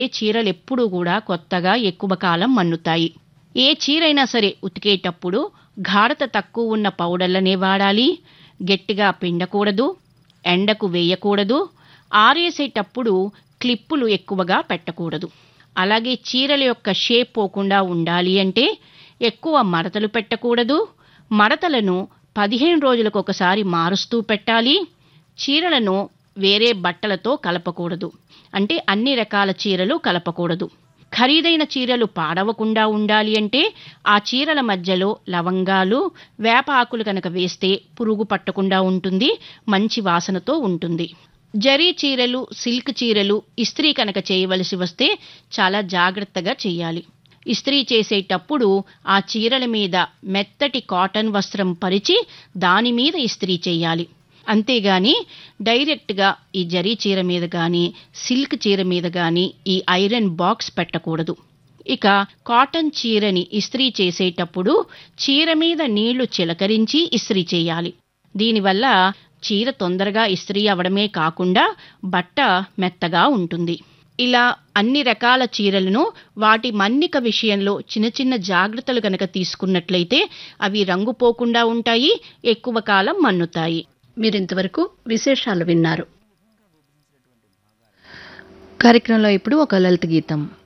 ఏ చీరలు ఎప్పుడూ కూడా కొత్తగా ఎక్కువ కాలం మన్నుతాయి ఏ చీరైనా సరే ఉతికేటప్పుడు గాఢత తక్కువ ఉన్న పౌడర్లనే వాడాలి గట్టిగా పిండకూడదు ఎండకు వేయకూడదు ఆరేసేటప్పుడు క్లిప్పులు ఎక్కువగా పెట్టకూడదు అలాగే చీరల యొక్క షేప్ పోకుండా ఉండాలి అంటే ఎక్కువ మడతలు పెట్టకూడదు మడతలను పదిహేను రోజులకు ఒకసారి మారుస్తూ పెట్టాలి చీరలను వేరే బట్టలతో కలపకూడదు అంటే అన్ని రకాల చీరలు కలపకూడదు ఖరీదైన చీరలు పాడవకుండా ఉండాలి అంటే ఆ చీరల మధ్యలో లవంగాలు వేప ఆకులు కనుక వేస్తే పురుగు పట్టకుండా ఉంటుంది మంచి వాసనతో ఉంటుంది జరీ చీరలు సిల్క్ చీరలు ఇస్త్రీ కనుక చేయవలసి వస్తే చాలా జాగ్రత్తగా చేయాలి ఇస్త్రీ చేసేటప్పుడు ఆ చీరల మీద మెత్తటి కాటన్ వస్త్రం పరిచి దాని మీద ఇస్త్రీ చేయాలి అంతేగాని డైరెక్ట్గా ఈ జరీ చీర మీద కానీ సిల్క్ చీర మీద కానీ ఈ ఐరన్ బాక్స్ పెట్టకూడదు ఇక కాటన్ చీరని ఇస్త్రీ చేసేటప్పుడు చీర మీద నీళ్లు చిలకరించి ఇస్త్రీ చేయాలి దీనివల్ల చీర తొందరగా ఇస్త్రీ అవడమే కాకుండా బట్ట మెత్తగా ఉంటుంది ఇలా అన్ని రకాల చీరలను వాటి మన్నిక విషయంలో చిన్న చిన్న జాగ్రత్తలు గనక తీసుకున్నట్లయితే అవి రంగు పోకుండా ఉంటాయి ఎక్కువ కాలం మన్నుతాయి మీరింతవరకు విశేషాలు విన్నారు కార్యక్రమంలో ఇప్పుడు ఒక లలిత గీతం